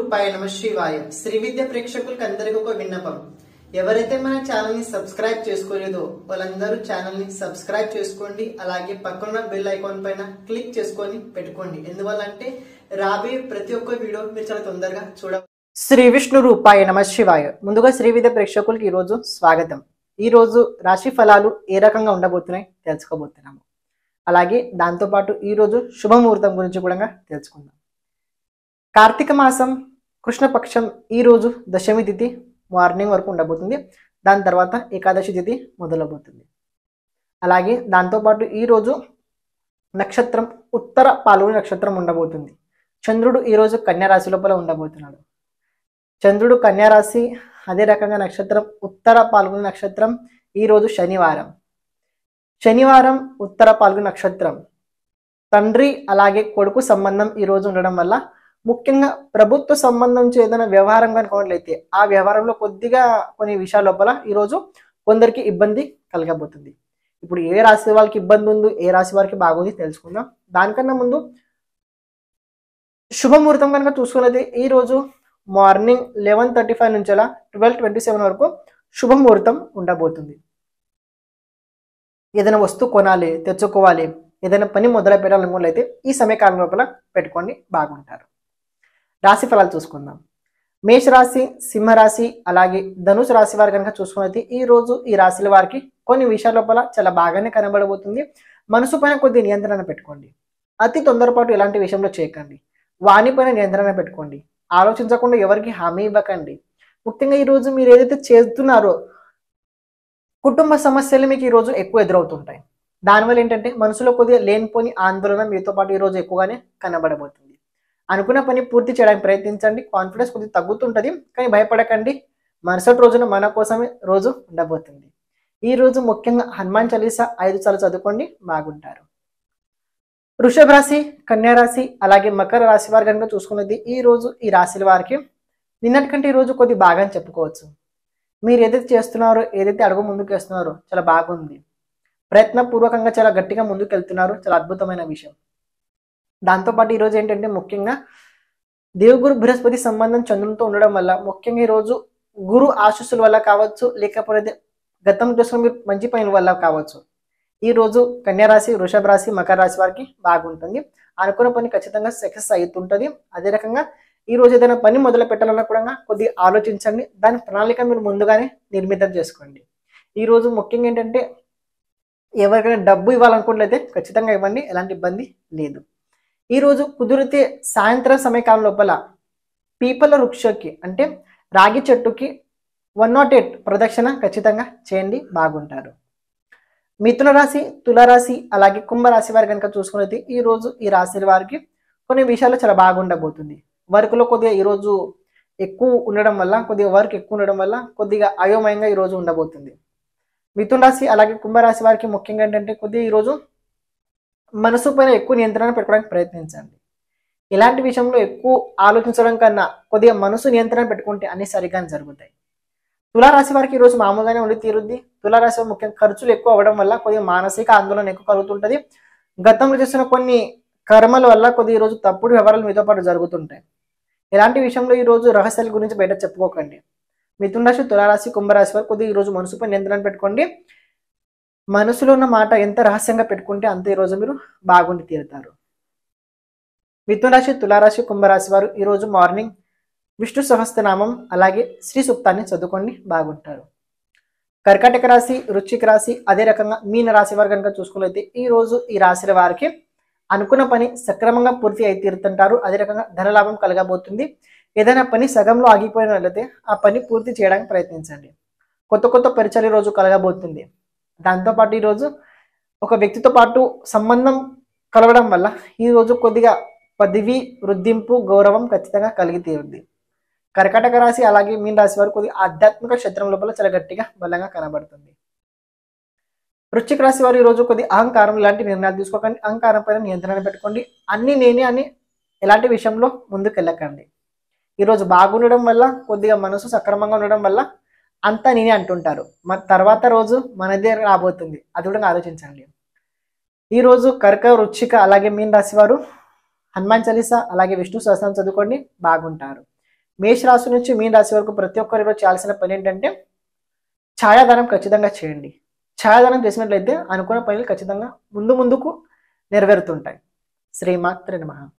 రూపాయ నమ శివాయ శ్రీ విద్య ప్రేక్షకులకు అందరికీ ఒక విన్నపం ఎవరైతే మన ఛానల్ ని సబ్స్క్రైబ్ చేసుకోలేదో వాళ్ళందరూ ఛానల్ ని సబ్స్క్రైబ్ చేసుకోండి అలాగే పక్కన బెల్ ఐకాన్ పైన క్లిక్ చేసుకొని పెట్టుకోండి ఎందువల్ల అంటే రాబోయే ప్రతి ఒక్క వీడియో మీరు చాలా తొందరగా చూడ శ్రీ విష్ణు రూపాయ నమ శివాయ ముందుగా శ్రీ విద్య ప్రేక్షకులకి ఈ రోజు స్వాగతం ఈ రోజు రాశి ఫలాలు ఏ రకంగా ఉండబోతున్నాయి తెలుసుకోబోతున్నాము అలాగే దాంతోపాటు ఈ రోజు శుభముహూర్తం గురించి కూడా తెలుసుకుందాం కార్తీక మాసం కృష్ణపక్షం ఈ రోజు దశమి తిథి మార్నింగ్ వరకు ఉండబోతుంది దాని తర్వాత ఏకాదశి తిథి మొదలవుతుంది అలాగే దాంతోపాటు ఈ రోజు నక్షత్రం ఉత్తర పాల్గొని నక్షత్రం ఉండబోతుంది చంద్రుడు ఈ రోజు కన్యా రాశి లోపల ఉండబోతున్నాడు చంద్రుడు కన్యా రాశి అదే రకంగా నక్షత్రం ఉత్తర పాల్గొని నక్షత్రం ఈ రోజు శనివారం శనివారం ఉత్తర పాల్గొని నక్షత్రం తండ్రి అలాగే కొడుకు సంబంధం ఈ రోజు ఉండడం వల్ల ముఖ్యంగా ప్రభుత్వ సంబంధం ఏదైనా వ్యవహారం కనుకోవట్లయితే ఆ వ్యవహారంలో కొద్దిగా కొన్ని విషయాల లోపల ఈరోజు కొందరికి ఇబ్బంది కలగబోతుంది ఇప్పుడు ఏ రాశి వాళ్ళకి ఇబ్బంది ఉందో ఏ రాశి వారికి బాగుంది తెలుసుకుందాం దానికన్నా ముందు శుభముహూర్తం కనుక చూసుకున్నది ఈ రోజు మార్నింగ్ లెవెన్ థర్టీ ఫైవ్ నుంచి అలా ట్వెల్వ్ ట్వంటీ సెవెన్ వరకు శుభముహూర్తం ఉండబోతుంది ఏదైనా వస్తువు కొనాలి తెచ్చుకోవాలి ఏదైనా పని మొదలు పెట్టాలనుకున్నట్లయితే ఈ సమయకాలం లోపల పెట్టుకోండి బాగుంటారు రాశి ఫలాలు చూసుకుందాం మేషరాశి సింహరాశి అలాగే ధనుసు రాశి వారు కనుక చూసుకున్నది ఈ రోజు ఈ రాశుల వారికి కొన్ని విషయాల లోపల చాలా బాగానే కనబడబోతుంది మనసు పైన కొద్ది నియంత్రణ పెట్టుకోండి అతి తొందరపాటు ఎలాంటి విషయంలో చేయకండి వాణి పైన నియంత్రణ పెట్టుకోండి ఆలోచించకుండా ఎవరికి హామీ ఇవ్వకండి ముఖ్యంగా ఈ రోజు మీరు ఏదైతే చేస్తున్నారో కుటుంబ సమస్యలు మీకు ఈ రోజు ఎక్కువ ఎదురవుతుంటాయి దానివల్ల ఏంటంటే మనసులో కొద్దిగా లేనిపోని ఆందోళన మీతో పాటు ఈ రోజు ఎక్కువగానే కనబడబోతుంది అనుకున్న పని పూర్తి చేయడానికి ప్రయత్నించండి కాన్ఫిడెన్స్ కొద్దిగా తగ్గుతుంటుంది కానీ భయపడకండి మరుసటి రోజున మన కోసమే రోజు ఉండబోతుంది ఈ రోజు ముఖ్యంగా హనుమాన్ చాలీసా ఐదు సార్లు చదువుకోండి బాగుంటారు వృషభ రాశి కన్యా రాశి అలాగే మకర రాశి వారు కనుక చూసుకున్నది ఈ రోజు ఈ రాశుల వారికి నిన్నటికంటే ఈ రోజు కొద్ది బాగా అని చెప్పుకోవచ్చు మీరు ఏదైతే చేస్తున్నారో ఏదైతే అడుగు ముందుకు వేస్తున్నారో చాలా బాగుంది ప్రయత్నపూర్వకంగా చాలా గట్టిగా ముందుకు వెళ్తున్నారు చాలా అద్భుతమైన విషయం దాంతోపాటు ఈరోజు ఏంటంటే ముఖ్యంగా దేవుగురు బృహస్పతి సంబంధం చంద్రునితో ఉండడం వల్ల ముఖ్యంగా ఈరోజు గురు ఆశీస్సుల వల్ల కావచ్చు లేకపోతే గతం చూసుకుని మీరు మంచి పనుల వల్ల కావచ్చు ఈ రోజు కన్యారాశి వృషభ రాశి మకర రాశి వారికి బాగుంటుంది అనుకున్న పని ఖచ్చితంగా సక్సెస్ అవుతుంటుంది అదే రకంగా ఈ రోజు ఏదైనా పని మొదలు పెట్టాలన్నా కూడా కొద్దిగా ఆలోచించండి దాని ప్రణాళిక మీరు ముందుగానే నిర్మితం చేసుకోండి ఈ రోజు ముఖ్యంగా ఏంటంటే ఎవరికైనా డబ్బు ఇవ్వాలనుకున్నట్లయితే ఖచ్చితంగా ఇవ్వండి ఎలాంటి ఇబ్బంది లేదు ఈ రోజు కుదిరితే సాయంత్రం సమయకాలం లోపల పీపల వృక్షకి అంటే రాగి చెట్టుకి వన్ నాట్ ఎయిట్ ప్రదక్షిణ ఖచ్చితంగా చేయండి బాగుంటారు మిథున రాశి తులారాశి అలాగే కుంభరాశి వారు కనుక చూసుకున్నది ఈ రోజు ఈ రాశి వారికి కొన్ని విషయాలు చాలా బాగుండబోతుంది వర్క్లో కొద్దిగా ఈరోజు ఎక్కువ ఉండడం వల్ల కొద్దిగా వర్క్ ఎక్కువ ఉండడం వల్ల కొద్దిగా అయోమయంగా ఈరోజు ఉండబోతుంది మిథున రాశి అలాగే కుంభరాశి వారికి ముఖ్యంగా ఏంటంటే కొద్దిగా ఈరోజు మనసు పైన ఎక్కువ నియంత్రణ పెట్టుకోవడానికి ప్రయత్నించండి ఇలాంటి విషయంలో ఎక్కువ ఆలోచించడం కన్నా కొద్దిగా మనసు నియంత్రణ పెట్టుకుంటే అన్ని సరిగ్గా జరుగుతాయి తులారాశి వారికి ఈరోజు మామూలుగానే ఉండి తీరుద్ది తులారాశి వారు ముఖ్యంగా ఖర్చులు ఎక్కువ అవ్వడం వల్ల కొద్దిగా మానసిక ఆందోళన ఎక్కువ కలుగుతుంటుంది గతంలో చేసిన కొన్ని కర్మల వల్ల కొద్దిగా ఈరోజు తప్పుడు వ్యవహారాలు మీతో పాటు జరుగుతుంటాయి ఇలాంటి విషయంలో ఈ రోజు రహస్యాల గురించి బయట చెప్పుకోకండి మిథున రాశి తులారాశి కుంభరాశి వారు కొద్దిగా ఈరోజు మనసుపై నియంత్రణ పెట్టుకోండి మనసులో ఉన్న మాట ఎంత రహస్యంగా పెట్టుకుంటే అంత ఈరోజు మీరు బాగుండి తీరుతారు మిథున రాశి తులారాశి కుంభరాశి వారు ఈరోజు మార్నింగ్ విష్ణు సహస్రనామం అలాగే శ్రీ సూక్తాన్ని చదువుకోండి బాగుంటారు కర్కాటక రాశి వృశ్చిక రాశి అదే రకంగా మీన రాశి వారు కనుక చూసుకున్నట్లయితే ఈ రోజు ఈ రాశుల వారికి అనుకున్న పని సక్రమంగా పూర్తి అయి తీరుతుంటారు అదే రకంగా ధనలాభం కలగబోతుంది ఏదైనా పని సగంలో ఆగిపోయినట్లయితే ఆ పని పూర్తి చేయడానికి ప్రయత్నించండి కొత్త కొత్త పరిచయాలు ఈ రోజు కలగబోతుంది దాంతోపాటు ఈరోజు ఒక వ్యక్తితో పాటు సంబంధం కలవడం వల్ల ఈ రోజు కొద్దిగా పదవి వృద్ధింపు గౌరవం ఖచ్చితంగా కలిగి తీరుద్ది కర్కాటక రాశి అలాగే మీన రాశి వారు కొద్దిగా ఆధ్యాత్మిక క్షేత్రం లోపల చాలా గట్టిగా బలంగా కనబడుతుంది వృశ్చిక రాశి వారు ఈరోజు కొద్ది అహంకారం ఇలాంటి నిర్ణయాలు తీసుకోకండి అహంకారం పైన నియంత్రణ పెట్టుకోండి అన్ని నేనే అని ఎలాంటి విషయంలో ముందుకు వెళ్ళకండి ఈరోజు బాగుండడం వల్ల కొద్దిగా మనసు సక్రమంగా ఉండడం వల్ల అంతా నేనే అంటుంటారు మరి తర్వాత రోజు మనదే రాబోతుంది అది కూడా ఆలోచించండి ఈ రోజు కర్క వృచ్చిక అలాగే మీన రాశి వారు హనుమాన్ చాలీసా అలాగే విష్ణు సహస్రం చదువుకోండి బాగుంటారు మేష రాశి నుంచి మీన రాశి వరకు ప్రతి ఒక్కరిలో చేయాల్సిన పని ఏంటంటే ఛాయాదానం ఖచ్చితంగా చేయండి ఛాయాదానం చేసినట్లయితే అనుకున్న పనులు ఖచ్చితంగా ముందు ముందుకు నెరవేరుతుంటాయి శ్రీమాత్రి నమః